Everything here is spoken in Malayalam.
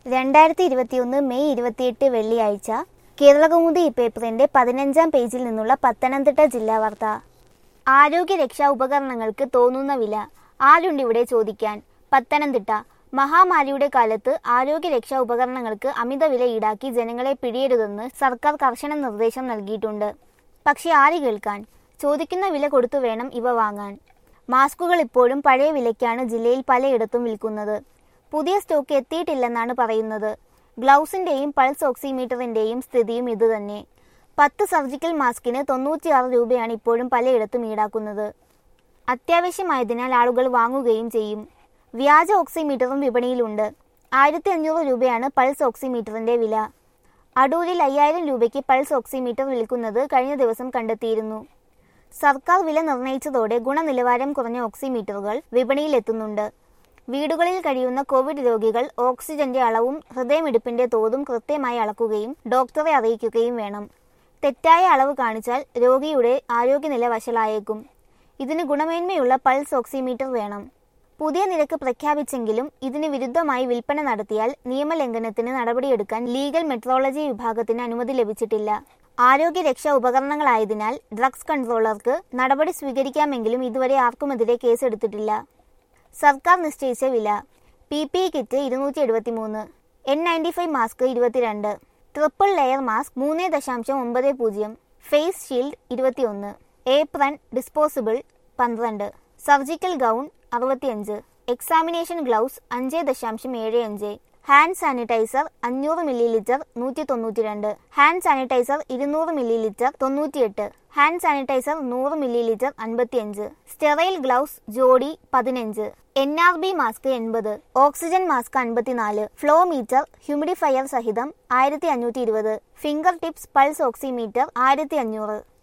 രണ്ടായിരത്തി ഇരുപത്തിയൊന്ന് മെയ് ഇരുപത്തിയെട്ട് വെള്ളിയാഴ്ച കേരളകൗമുദി ഈ പേപ്പറിന്റെ പതിനഞ്ചാം പേജിൽ നിന്നുള്ള പത്തനംതിട്ട ജില്ലാ വാർത്ത ആരോഗ്യ രക്ഷാ ഉപകരണങ്ങൾക്ക് തോന്നുന്ന വില ആരുണ്ടിവിടെ ചോദിക്കാൻ പത്തനംതിട്ട മഹാമാരിയുടെ കാലത്ത് ആരോഗ്യ രക്ഷാ ഉപകരണങ്ങൾക്ക് അമിത വില ഈടാക്കി ജനങ്ങളെ പിടിയരുതെന്ന് സർക്കാർ കർശന നിർദ്ദേശം നൽകിയിട്ടുണ്ട് പക്ഷേ ആര് കേൾക്കാൻ ചോദിക്കുന്ന വില കൊടുത്തു വേണം ഇവ വാങ്ങാൻ മാസ്കുകൾ ഇപ്പോഴും പഴയ വിലയ്ക്കാണ് ജില്ലയിൽ പലയിടത്തും വിൽക്കുന്നത് പുതിയ സ്റ്റോക്ക് എത്തിയിട്ടില്ലെന്നാണ് പറയുന്നത് ഗ്ലൗസിന്റെയും പൾസ് ഓക്സിമീറ്ററിന്റെയും സ്ഥിതിയും ഇതുതന്നെ പത്ത് സർജിക്കൽ മാസ്കിന് തൊണ്ണൂറ്റിയാറ് രൂപയാണ് ഇപ്പോഴും പലയിടത്തും ഈടാക്കുന്നത് അത്യാവശ്യമായതിനാൽ ആളുകൾ വാങ്ങുകയും ചെയ്യും വ്യാജ ഓക്സിമീറ്ററും വിപണിയിലുണ്ട് ആയിരത്തി അഞ്ഞൂറ് രൂപയാണ് പൾസ് ഓക്സിമീറ്ററിന്റെ വില അടൂരിൽ അയ്യായിരം രൂപയ്ക്ക് പൾസ് ഓക്സിമീറ്റർ വിൽക്കുന്നത് കഴിഞ്ഞ ദിവസം കണ്ടെത്തിയിരുന്നു സർക്കാർ വില നിർണയിച്ചതോടെ ഗുണനിലവാരം കുറഞ്ഞ ഓക്സിമീറ്ററുകൾ വിപണിയിലെത്തുന്നുണ്ട് വീടുകളിൽ കഴിയുന്ന കോവിഡ് രോഗികൾ ഓക്സിജന്റെ അളവും ഹൃദയമിടിപ്പിന്റെ തോതും കൃത്യമായി അളക്കുകയും ഡോക്ടറെ അറിയിക്കുകയും വേണം തെറ്റായ അളവ് കാണിച്ചാൽ രോഗിയുടെ ആരോഗ്യനില വഷളായേക്കും ഇതിന് ഗുണമേന്മയുള്ള പൾസ് ഓക്സിമീറ്റർ വേണം പുതിയ നിരക്ക് പ്രഖ്യാപിച്ചെങ്കിലും ഇതിന് വിരുദ്ധമായി വിൽപ്പന നടത്തിയാൽ നിയമലംഘനത്തിന് നടപടിയെടുക്കാൻ ലീഗൽ മെട്രോളജി വിഭാഗത്തിന് അനുമതി ലഭിച്ചിട്ടില്ല ആരോഗ്യ രക്ഷാ ഉപകരണങ്ങളായതിനാൽ ഡ്രഗ്സ് കൺട്രോളർക്ക് നടപടി സ്വീകരിക്കാമെങ്കിലും ഇതുവരെ ആർക്കുമെതിരെ കേസെടുത്തിട്ടില്ല സർക്കാർ നിശ്ചയിച്ച വില പി പി ഇ കിറ്റ് ഇരുന്നൂറ്റി എഴുപത്തി മൂന്ന് എൻ നയൻറ്റി ഫൈവ് മാസ്ക് ഇരുപത്തിരണ്ട് ട്രിപ്പിൾ ലെയർ മാസ്ക് മൂന്ന് ദശാംശം ഒമ്പത് പൂജ്യം ഫേസ് ഷീൽഡ് ഇരുപത്തിയൊന്ന് ഏപ്രൺ ഡിസ്പോസിബിൾ പന്ത്രണ്ട് സർജിക്കൽ ഗൗൺ അറുപത്തിയഞ്ച് എക്സാമിനേഷൻ ഗ്ലൗസ് അഞ്ച് ദശാംശം ഏഴ് അഞ്ച് ഹാൻഡ് സാനിറ്റൈസർ അഞ്ഞൂറ് മില്ലി ലിറ്റർ നൂറ്റി തൊണ്ണൂറ്റി രണ്ട് ഹാൻഡ് സാനിറ്റൈസർ ഇരുന്നൂറ് മില്ലി ലിറ്റർ തൊണ്ണൂറ്റിയെട്ട് ഹാൻഡ് സാനിറ്റൈസർ നൂറ് മില്ലി ലിറ്റർ അൻപത്തിയഞ്ച് സ്റ്റെറൈൽ ഗ്ലൗസ് ജോഡി പതിനഞ്ച് എൻ ആർ ബി മാസ്ക് എൺപത് ഓക്സിജൻ മാസ്ക് അൻപത്തിനാല് ഫ്ലോ മീറ്റർ ഹ്യൂമിഡിഫയർ സഹിതം ആയിരത്തി അഞ്ഞൂറ്റി ഇരുപത് ഫിംഗർ ടിപ്സ് പൾസ് ഓക്സിമീറ്റർ ആയിരത്തി അഞ്ഞൂറ്